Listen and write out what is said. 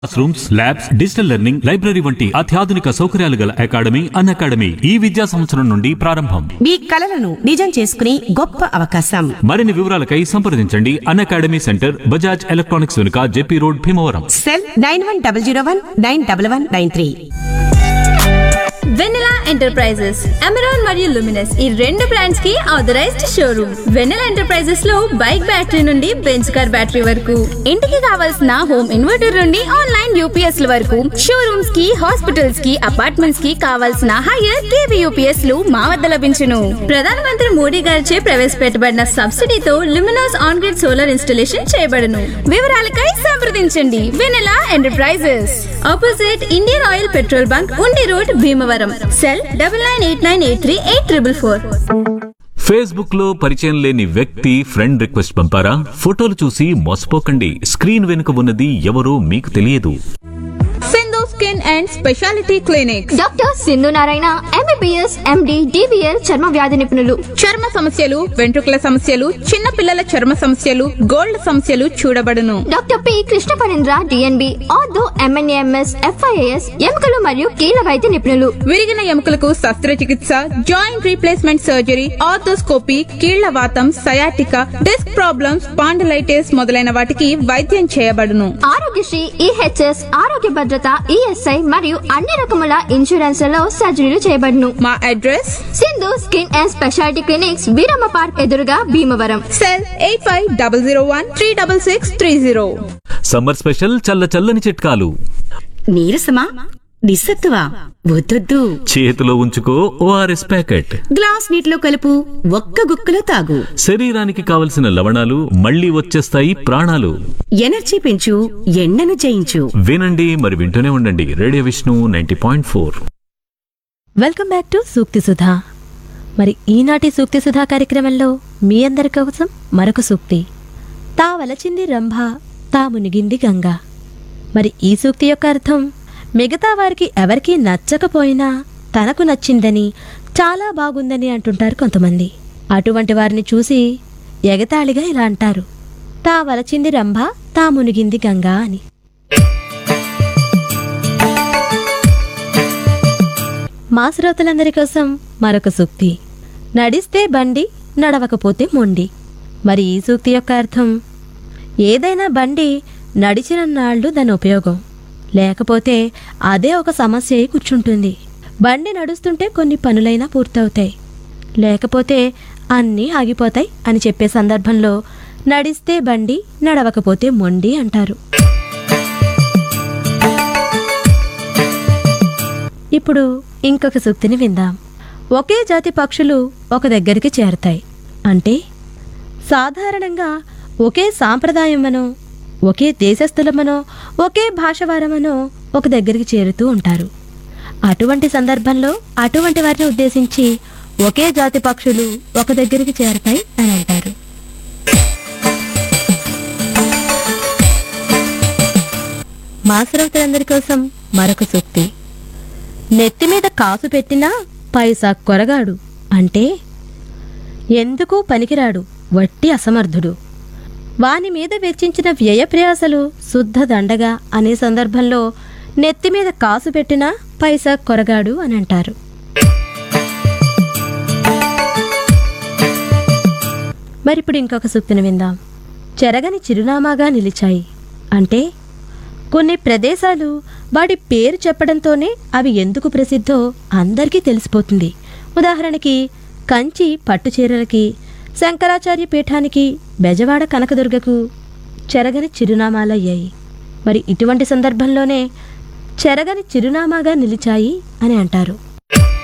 class classrooms labs digital learning library వంటి అత్యాధునిక సౌకర్యాలు గల అకాడమీ అన్ అకాడమీ ఈ విద్యా సంవత్సరం నుండి ప్రారంభం మీ కలలను నిజం చేసుకునే గొప్ప అవకాశం మరిన్ని వివరాలకై సంప్రదించండి Ann academy centre Bajaj electronics వెనుక JP road Bhimavaram cell nine one double zero one nine double one nine three Vennela enterprises Amaron మరియు లుమినస్ ఈ రెండు బ్రాండ్స్ కి ఆథరైజ్డ్ షోరూమ్ వెన్నెలా ఎంటర్ప్రైజెస్ లో బైక్ బ్యాటరీ నుండి బెంచ్ కార్ బ్యాటరీ వరకు ఇంటికి కావాల్సిన హోమ్ ఇన్వర్టర్ నుండి ఆన్లైన్ యూపీఎస్ ల వరకు షోరూమ్స్ కి హాస్పిటల్స్ కి అపార్ట్మెంట్స్ కి కావాల్సిన హైయర్ కేవీ యూపీఎస్ లు మా వద్ద లభించును ప్రధానమంత్రి మోడీ గారిచే ప్రవేశపెట్టబడిన సబ్సిడీతో Luminous on grid solar installation చేయబడును వివరాలకై సంప్రదించండి Venela enterprises opposite Indian oil petrol bunk Undi road Bhimavaram cell double nine eight nine eight three eight triple four Facebook లో పరిచయం లేని వ్యక్తి ఫ్రెండ్ రిక్వెస్ట్ పంపారా ఫోటోలు చూసి మోసపోకండి స్క్రీన్ వెనుక ఉన్నది ఎవరో మీకు తెలియదు Sindhu skin and speciality clinic doctor Sindhu Narayana MBBS MD DBL చర్మ వ్యాధి నిపుణులు చర్మ సమస్యలు వెంట్రుకల సమస్యలు చిన్న పిల్లల చర్మ సమస్యలు గోల్డ్ సమస్యలు చూడబడును doctor P Krishna Parendra DNB ortho MNAMS FIAS ఎముకలు మరియు కీళ్ళ వైద్య నిపుణులు విరిగిన ఎముకలకు శస్త్రచికిత్స జాయింట్ రీప్లేస్మెంట్ సర్జరీ ఆర్థోస్కోపీ కీళ్ల వాతం సయాటిక డిస్క్ ప్రాబ్లమ్స్ పాండలైటిస్ మొదలైన వాటికి వైద్యం చేయబడును ఆరోగ్యశ్రీ ఈహెచ్ఎస్ ఆరోగ్య భద్రత ఈఎస్ఐ మరియు అన్ని రకముల ఇన్సూరెన్స్లలో సర్జరీలు చేయబడును మా address Sindhu skin and speciality clinics Veeramma park ఎదురుగా Bhimavaram cell eight five double zero one three double six three zero summer special చల్ల చల్లని చిట్కాలు నీరసమా నిస్సత్తువా వద్దొద్దు చేతిలో ఉంచుకో ఓఆర్ఎస్ ప్యాకెట్ గ్లాస్ నీటిలో కలుపు ఒక్క గుక్కలో తాగు శరీరానికి కావలసిన లవణాలు మళ్ళీ వచ్చేస్తాయి ప్రాణాలు ఎనర్జీ పెంచు ఎండను జయించు వినండి మరి వింటూనే ఉండండి radio Vishnu ninety point four welcome back to Sookthi Sudha మరి ఈనాటి సూక్తి సుధా కార్యక్రమంలో మీ అందరి కోసం మరొక సూక్తి తా వలచింది రంభ తా మునిగింది గంగ మరి ఈ సూక్తి యొక్క అర్థం మిగతా వారికి ఎవరికీ నచ్చకపోయినా తనకు నచ్చిందని చాలా బాగుందని అంటుంటారు కొంతమంది అటువంటి వారిని చూసి ఎగతాళిగా ఇలా అంటారు తా వలచింది రంభ తా మునిగింది గంగ అని మా శ్రోతలందరి కోసం మరొక సూక్తి నడిస్తే బండి నడవకపోతే మొండి మరి ఈ సూక్తి యొక్క అర్థం ఏదైనా బండి నడిచిన నాళ్ళు దాని ఉపయోగం లేకపోతే అదే ఒక సమస్య అయి కూర్చుంటుంది బండి నడుస్తుంటే కొన్ని పనులైనా పూర్తవుతాయి లేకపోతే అన్నీ ఆగిపోతాయి అని చెప్పే సందర్భంలో నడిస్తే బండి నడవకపోతే మొండి అంటారు ఇప్పుడు ఇంకొక సూక్తిని విందాం ఒకే జాతి పక్షులు ఒక దగ్గరికి చేరతాయి అంటే సాధారణంగా ఒకే సాంప్రదాయమనో ఒకే దేశస్థులమనో ఒకే భాషవారమనో ఒక దగ్గరికి చేరుతూ ఉంటారు అటువంటి సందర్భంలో అటువంటి వారిని ఉద్దేశించి ఒకే జాతి పక్షులు ఒక దగ్గరికి చేరతాయి అని అంటారు మా శ్రోతలందరి కోసం మరొక సూక్తి నెత్తి మీద కాసు పెట్టినా పైసా కొరగాడు అంటే ఎందుకు పనికిరాడు వట్టి అసమర్థుడు వాని మీద వెచ్చించిన వ్యయ ప్రయాసలు శుద్ధ దండగా అనే సందర్భంలో నెత్తి మీద కాసు పెట్టినా పైసా కొరగాడు అని అంటారు మరిప్పుడు ఇంకొక సూక్తిని విందాం చెరగని చిరునామాగా నిలిచాయి అంటే కొన్ని ప్రదేశాలు వాటి పేరు చెప్పడంతోనే అవి ఎందుకు ప్రసిద్ధో అందరికీ తెలిసిపోతుంది ఉదాహరణకి కంచి పట్టు చీరలకి శంకరాచార్య పీఠానికి బెజవాడ కనకదుర్గకు చెరగని చిరునామాలయ్యాయి మరి ఇటువంటి సందర్భంలోనే చెరగని చిరునామాగా నిలిచాయి అని అంటారు